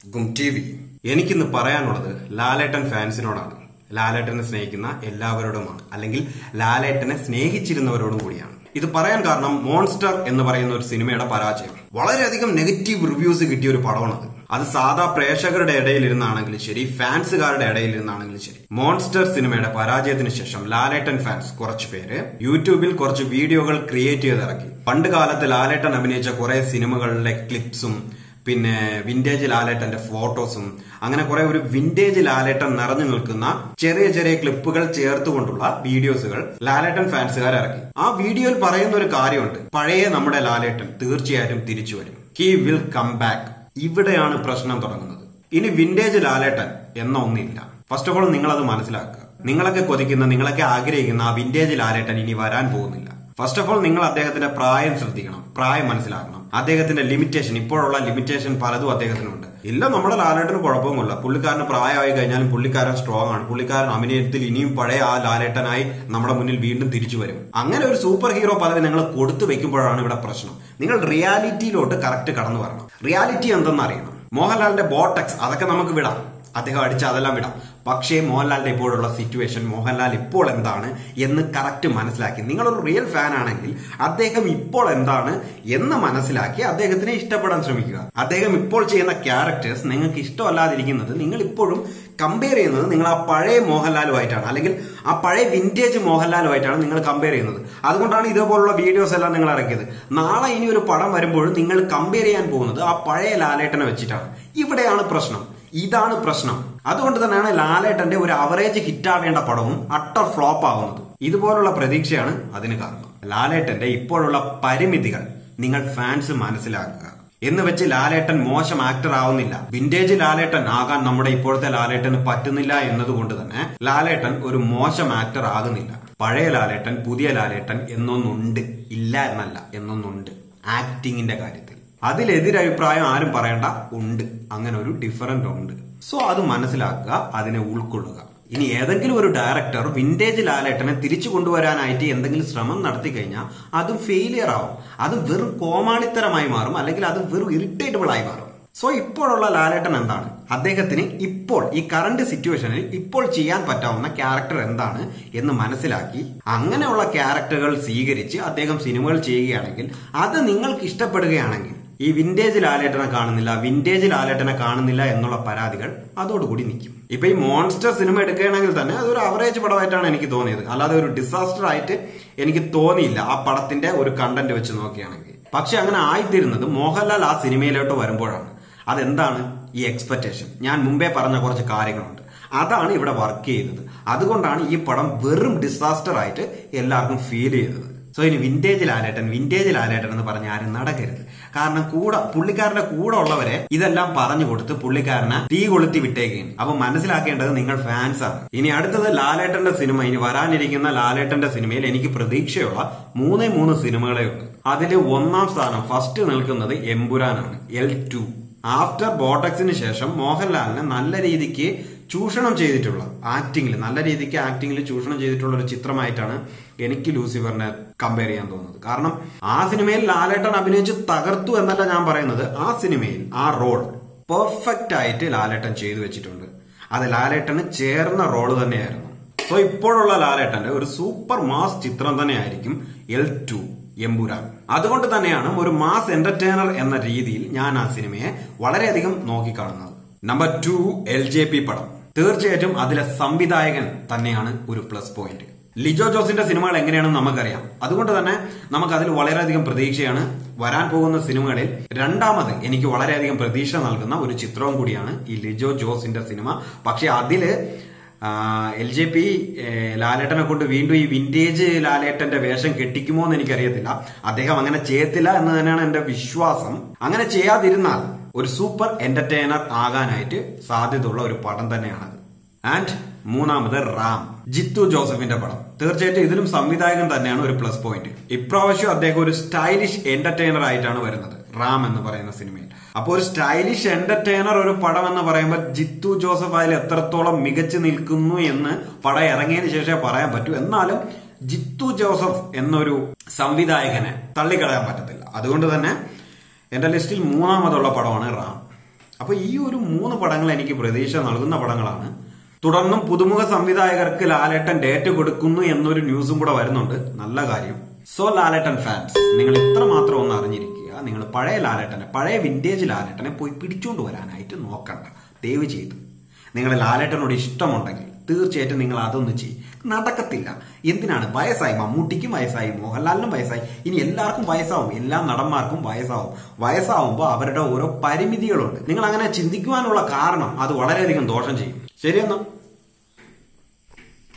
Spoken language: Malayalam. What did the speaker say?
ഗും ടി വി എനിക്കിന്ന് പറയാനുള്ളത് ലാലേട്ടൻ ഫാൻസിനോടാണ് ലാലേട്ടനെ സ്നേഹിക്കുന്ന എല്ലാവരോടുമാണ് അല്ലെങ്കിൽ ലാലേട്ടനെ സ്നേഹിച്ചിരുന്നവരോടും കൂടിയാണ് ഇത് പറയാൻ കാരണം മോൺസ്റ്റർ എന്ന് പറയുന്ന ഒരു സിനിമയുടെ പരാജയം വളരെയധികം നെഗറ്റീവ് റിവ്യൂസ് കിട്ടിയ ഒരു പടമാണത് അത് സാധാ പ്രേക്ഷകരുടെ ഇടയിലിരുന്നാണെങ്കിലും ശരി ഫാൻസുകാരുടെ ഇടയിലിരുന്നാണെങ്കിലും ശരി മോൺസ്റ്റർ സിനിമയുടെ പരാജയത്തിന് ശേഷം ലാലേട്ടൻ ഫാൻസ് കുറച്ചു പേര് യൂട്യൂബിൽ കുറച്ച് വീഡിയോകൾ ക്രിയേറ്റ് ചെയ്തിറക്കി പണ്ട് കാലത്ത് ലാലേട്ടൻ അഭിനയിച്ച കുറെ സിനിമകളിലെ ക്ലിപ്സും പിന്നെ വിന്റേജ് ലാലേട്ടന്റെ ഫോട്ടോസും അങ്ങനെ കുറെ ഒരു വിന്റേജ് ലാലേട്ടൻ നിറഞ്ഞു നിൽക്കുന്ന ചെറിയ ചെറിയ ക്ലിപ്പുകൾ ചേർത്തുകൊണ്ടുള്ള വീഡിയോസുകൾ ലാലേട്ടൻ ഫാൻസുകാർ ഇറക്കി ആ വീഡിയോയിൽ പറയുന്ന ഒരു കാര്യമുണ്ട് പഴയ നമ്മുടെ ലാലേട്ടൻ തീർച്ചയായിട്ടും തിരിച്ചു വരും ഹി വിൽ കം ബാക്ക് ഇവിടെയാണ് പ്രശ്നം തുടങ്ങുന്നത് ഇനി വിന്റേജ് ലാലേട്ടൻ എന്ന ഒന്നില്ല ഫസ്റ്റ് ഓഫ് ഓൾ നിങ്ങൾ അത് മനസ്സിലാക്കുക നിങ്ങളൊക്കെ കൊതിക്കുന്ന നിങ്ങളൊക്കെ ആഗ്രഹിക്കുന്ന ആ വിന്റേജ് ലാലേട്ടൻ ഇനി വരാൻ പോകുന്നില്ല ഫസ്റ്റ് ഓഫ് ഓൾ നിങ്ങൾ അദ്ദേഹത്തിന്റെ പ്രായം ശ്രദ്ധിക്കണം പ്രായം മനസ്സിലാക്കണം അദ്ദേഹത്തിന്റെ ലിമിറ്റേഷൻ ഇപ്പോഴുള്ള ലിമിറ്റേഷൻ പലതും അദ്ദേഹത്തിനുണ്ട് ഇല്ല നമ്മുടെ ലാലേട്ടന് കുഴപ്പമൊന്നുമില്ല പുള്ളിക്കാരന് പ്രായമായി കഴിഞ്ഞാലും പുള്ളിക്കാരൻ സ്ട്രോങ് ആണ് പുള്ളിക്കാരൻ അഭിനയത്തിൽ ഇനിയും പഴയ ആ ലാലേട്ടനായി നമ്മുടെ മുന്നിൽ വീണ്ടും തിരിച്ചു വരും അങ്ങനെ ഒരു സൂപ്പർ ഹീറോ പദവി നിങ്ങൾ കൊടുത്തു വെക്കുമ്പോഴാണ് ഇവിടെ പ്രശ്നം നിങ്ങൾ റിയാലിറ്റിയിലോട്ട് കറക്റ്റ് കടന്നു വരണം റിയാലിറ്റി എന്തെന്ന് അറിയണം മോഹൻലാലിന്റെ ബോട്ടക്സ് അതൊക്കെ നമുക്ക് വിടാം അദ്ദേഹം അടിച്ച് അതെല്ലാം വിടാം പക്ഷേ മോഹൻലാലിന്റെ ഇപ്പോഴുള്ള സിറ്റുവേഷൻ മോഹൻലാൽ ഇപ്പോൾ എന്താണ് എന്ന് കറക്റ്റ് മനസ്സിലാക്കി നിങ്ങളൊരു റിയൽ ഫാൻ ആണെങ്കിൽ അദ്ദേഹം ഇപ്പോൾ എന്താണ് എന്ന് മനസ്സിലാക്കി അദ്ദേഹത്തിനെ ഇഷ്ടപ്പെടാൻ ശ്രമിക്കുക അദ്ദേഹം ഇപ്പോൾ ചെയ്യുന്ന ക്യാരക്ടേഴ്സ് നിങ്ങൾക്ക് ഇഷ്ടമല്ലാതിരിക്കുന്നത് നിങ്ങൾ ഇപ്പോഴും കമ്പയർ ചെയ്യുന്നത് നിങ്ങൾ ആ പഴയ മോഹൻലാലുമായിട്ടാണ് അല്ലെങ്കിൽ ആ പഴയ വിന്റേജ് മോഹൻലാലുമായിട്ടാണ് നിങ്ങൾ കമ്പയർ ചെയ്യുന്നത് അതുകൊണ്ടാണ് ഇതേപോലുള്ള വീഡിയോസ് എല്ലാം നിങ്ങൾ ഇറക്കിയത് നാളെ ഇനി ഒരു പടം വരുമ്പോഴും നിങ്ങൾ കമ്പയർ ചെയ്യാൻ പോകുന്നത് ആ പഴയ ലാലേട്ടനെ വെച്ചിട്ടാണ് ഇവിടെയാണ് പ്രശ്നം ഇതാണ് പ്രശ്നം അതുകൊണ്ട് തന്നെയാണ് ലാലേട്ടന്റെ ഒരു അവറേജ് ഹിറ്റ് ആവേണ്ട പടവും അട്ടർ ഫ്ലോപ്പ് ആവുന്നത് ഇതുപോലുള്ള പ്രതീക്ഷയാണ് അതിന് കാരണം ലാലേട്ടന്റെ ഇപ്പോഴുള്ള പരിമിതികൾ നിങ്ങൾ ഫാൻസ് മനസ്സിലാക്കുക എന്ന് വെച്ച് ലാലേട്ടൻ മോശം ആക്ടർ ആവുന്നില്ല വിന്റേജ് ലാലേട്ടൻ ആകാൻ നമ്മുടെ ഇപ്പോഴത്തെ ലാലേട്ടന് പറ്റുന്നില്ല എന്നതുകൊണ്ട് തന്നെ ലാലേട്ടൻ ഒരു മോശം ആക്ടർ ആകുന്നില്ല പഴയ ലാലേട്ടൻ പുതിയ ലാലേട്ടൻ എന്നൊന്നുണ്ട് ഇല്ല എന്നല്ല എന്നൊന്നുണ്ട് ആക്ടിങ്ങിന്റെ കാര്യത്തിൽ അതിലെതിരഭിപ്രായം ആരും പറയണ്ട ഉണ്ട് അങ്ങനെ ഒരു ഡിഫറൻറ്റ് ഉണ്ട് സോ അത് മനസ്സിലാക്കുക അതിനെ ഉൾക്കൊള്ളുക ഇനി ഏതെങ്കിലും ഒരു ഡയറക്ടർ വിന്റേജ് ലാലേട്ടനെ തിരിച്ചു കൊണ്ടുവരാനായിട്ട് എന്തെങ്കിലും ശ്രമം നടത്തി കഴിഞ്ഞാൽ അത് ഫെയിലിയർ ആവും അത് വെറും കോമാളിത്തരമായി മാറും അല്ലെങ്കിൽ അത് വെറും ഇറിറ്റേറ്റബിൾ ആയി മാറും സോ ഇപ്പോഴുള്ള ലാലേട്ടൻ എന്താണ് അദ്ദേഹത്തിന് ഇപ്പോൾ ഈ കറണ്ട് സിറ്റുവേഷനിൽ ഇപ്പോൾ ചെയ്യാൻ പറ്റാവുന്ന ക്യാരക്ടർ എന്താണ് എന്ന് മനസ്സിലാക്കി അങ്ങനെയുള്ള ക്യാരക്ടറുകൾ സ്വീകരിച്ച് അദ്ദേഹം സിനിമകൾ ചെയ്യുകയാണെങ്കിൽ അത് നിങ്ങൾക്ക് ഇഷ്ടപ്പെടുകയാണെങ്കിൽ ഈ വിന്റേജ് ലാലേട്ടനെ കാണുന്നില്ല വിന്റേജ് ലാലേട്ടനെ കാണുന്നില്ല എന്നുള്ള പരാതികൾ അതോടുകൂടി നിൽക്കും ഇപ്പൊ ഈ മോൺസ്റ്റർ സിനിമ എടുക്കുകയാണെങ്കിൽ തന്നെ അതൊരു അവറേജ് പടമായിട്ടാണ് എനിക്ക് തോന്നിയത് അല്ലാതെ ഒരു ഡിസാസ്റ്റർ ആയിട്ട് എനിക്ക് തോന്നിയില്ല ആ പടത്തിന്റെ ഒരു കണ്ടന്റ് വെച്ച് നോക്കുകയാണെങ്കിൽ പക്ഷെ അങ്ങനെ ആയിത്തീരുന്നത് മോഹൻലാൽ ആ സിനിമയിലോട്ട് വരുമ്പോഴാണ് അതെന്താണ് ഈ എക്സ്പെക്ടേഷൻ ഞാൻ മുമ്പേ പറഞ്ഞ കുറച്ച് കാര്യങ്ങളുണ്ട് അതാണ് ഇവിടെ വർക്ക് ചെയ്തത് അതുകൊണ്ടാണ് ഈ പടം വെറും ഡിസാസ്റ്റർ ആയിട്ട് എല്ലാവർക്കും ഫീൽ ചെയ്തത് സോ ഇനി വിന്റേജ് ലാലേട്ടൻ വിന്റേജ് ലാലേട്ടൻ എന്ന് പറഞ്ഞ ആരും നടക്കരുത് കാരണം കൂടെ പുള്ളിക്കാരന്റെ കൂടെ ഉള്ളവരെ ഇതെല്ലാം പറഞ്ഞു കൊടുത്ത് പുള്ളിക്കാരനെ തീ കൊളുത്തി വിട്ടേക്കുകയാണ് അപ്പൊ മനസ്സിലാക്കേണ്ടത് നിങ്ങൾ ഫാൻസ് ആണ് ഇനി അടുത്തത് ലാലേട്ടന്റെ സിനിമ ഇനി വരാനിരിക്കുന്ന ലാലേട്ടന്റെ സിനിമയിൽ എനിക്ക് പ്രതീക്ഷയുള്ള മൂന്നേ മൂന്ന് സിനിമകളേ ഉള്ളൂ അതിൽ ഒന്നാം സ്ഥാനം ഫസ്റ്റ് നിൽക്കുന്നത് എമ്പുരാനാണ് എൽ ടു ആഫ്റ്റർ ബോട്ടക്സിന് ശേഷം മോഹൻലാലിനെ നല്ല രീതിക്ക് ചൂഷണം ചെയ്തിട്ടുള്ള ആക്ടിങ്ങിൽ നല്ല രീതിക്ക് ആക്ടിങ്ങിൽ ചൂഷണം ചെയ്തിട്ടുള്ള ഒരു ചിത്രമായിട്ടാണ് എനിക്ക് ലൂസിഫറിനെ കമ്പയർ ചെയ്യാൻ തോന്നുന്നത് കാരണം ആ സിനിമയിൽ ലാലേട്ടൻ അഭിനയിച്ച് തകർത്തു എന്നല്ല ഞാൻ പറയുന്നത് ആ സിനിമയിൽ ആ റോൾ പെർഫെക്റ്റ് ആയിട്ട് ലാലേട്ടൻ ചെയ്തു വെച്ചിട്ടുണ്ട് അത് ലാലേട്ടന് ചേർന്ന റോള് തന്നെയായിരുന്നു സോ ഇപ്പോഴുള്ള ലാലേട്ടന്റെ ഒരു സൂപ്പർ മാസ് ചിത്രം തന്നെയായിരിക്കും എൽ ടു എമ്പുരാൻ അതുകൊണ്ട് തന്നെയാണ് ഒരു മാസ് എന്റർടൈനർ എന്ന രീതിയിൽ ഞാൻ ആ സിനിമയെ വളരെയധികം നോക്കിക്കാണുന്നത് number two L J P പടം തീർച്ചയായിട്ടും അതിലെ സംവിധായകൻ തന്നെയാണ് ഒരു പ്ലസ് പോയിന്റ് ലിജോ ജോസിന്റെ സിനിമകൾ എങ്ങനെയാണെന്ന് നമുക്കറിയാം അതുകൊണ്ട് തന്നെ നമുക്ക് അതിൽ വളരെയധികം പ്രതീക്ഷയാണ് വരാൻ പോകുന്ന സിനിമകളിൽ രണ്ടാമത് എനിക്ക് വളരെയധികം പ്രതീക്ഷ നൽകുന്ന ഒരു ചിത്രവും കൂടിയാണ് ഈ ലിജോ ജോസിന്റെ സിനിമ പക്ഷെ അതില് എൽ ജെ പി ലാലേട്ടനെ കൊണ്ട് വീണ്ടും ഈ വിന്റേജ് ലാലേട്ടന്റെ വേഷം കെട്ടിക്കുമോ എന്ന് എനിക്കറിയത്തില്ല അദ്ദേഹം അങ്ങനെ ചെയ്യത്തില്ല എന്ന് തന്നെയാണ് എന്റെ വിശ്വാസം അങ്ങനെ ചെയ്യാതിരുന്നാൽ ഒരു സൂപ്പർ എന്റർടൈനർ ആകാനായിട്ട് സാധ്യതയുള്ള ഒരു പടം തന്നെയാണത് ആൻഡ് മൂന്നാമത് റാം ജിത്തു ജോസഫിന്റെ പടം തീർച്ചയായിട്ടും ഇതിലും സംവിധായകൻ തന്നെയാണ് ഒരു പ്ലസ് പോയിന്റ് ഇപ്രാവശ്യം അദ്ദേഹം ഒരു സ്റ്റൈലിഷ് എന്റർടൈനർ ആയിട്ടാണ് വരുന്നത് റാം എന്ന് പറയുന്ന സിനിമയിൽ അപ്പോൾ ഒരു സ്റ്റൈലിഷ് എന്റർടൈനർ ഒരു പടം എന്ന് പറയുമ്പോൾ ജിത്തു ജോസഫ് അതിൽ എത്രത്തോളം മികച്ചു നിൽക്കുന്നു എന്ന് പടം ഇറങ്ങിയതിന് ശേഷമേ പറയാൻ പറ്റൂ എന്നാലും ജിത്തു ജോസഫ് എന്നൊരു സംവിധായകനെ തള്ളിക്കളയാൻ പറ്റത്തില്ല അതുകൊണ്ട് തന്നെ എന്റെ ലിസ്റ്റിൽ മൂന്നാമതുള്ള പടമാണ് റാം അപ്പൊ ഈ ഒരു മൂന്ന് പടങ്ങൾ എനിക്ക് പ്രതീക്ഷ നൽകുന്ന പടങ്ങളാണ് തുടർന്നും പുതുമുഖ സംവിധായകർക്ക് ലാലേട്ടൻ ഡേറ്റ് കൊടുക്കുന്നു എന്നൊരു ന്യൂസും കൂടെ വരുന്നുണ്ട് നല്ല കാര്യം സോ ലാലേട്ടൻ ഫാൻസ് നിങ്ങൾ ഇത്ര മാത്രം ഒന്ന് അറിഞ്ഞിരിക്കുക നിങ്ങൾ പഴയ ലാലേട്ടനെ പഴയ വിന്റേജ് ലാലേട്ടനെ പോയി പിടിച്ചുകൊണ്ട് വരാനായിട്ട് നോക്കണ്ട ദയവ് ചെയ്ത് നിങ്ങൾ ലാലേട്ടനോട് ഇഷ്ടമുണ്ടെങ്കിൽ തീർച്ചയായിട്ടും നിങ്ങൾ അതൊന്നും ചെയ്യും നടക്കത്തില്ല എന്തിനാണ് വയസ്സായി മമ്മൂട്ടിക്കും വയസ്സായി മോഹൻലാലിനും വയസ്സായി ഇനി എല്ലാവർക്കും വയസ്സാവും എല്ലാ നടന്മാർക്കും വയസ്സാവും വയസ്സാവുമ്പോൾ അവരുടെ ഓരോ പരിമിതികളുണ്ട് നിങ്ങൾ അങ്ങനെ ചിന്തിക്കുവാനുള്ള കാരണം അത് വളരെയധികം ദോഷം ചെയ്യും ശരിയെന്നാ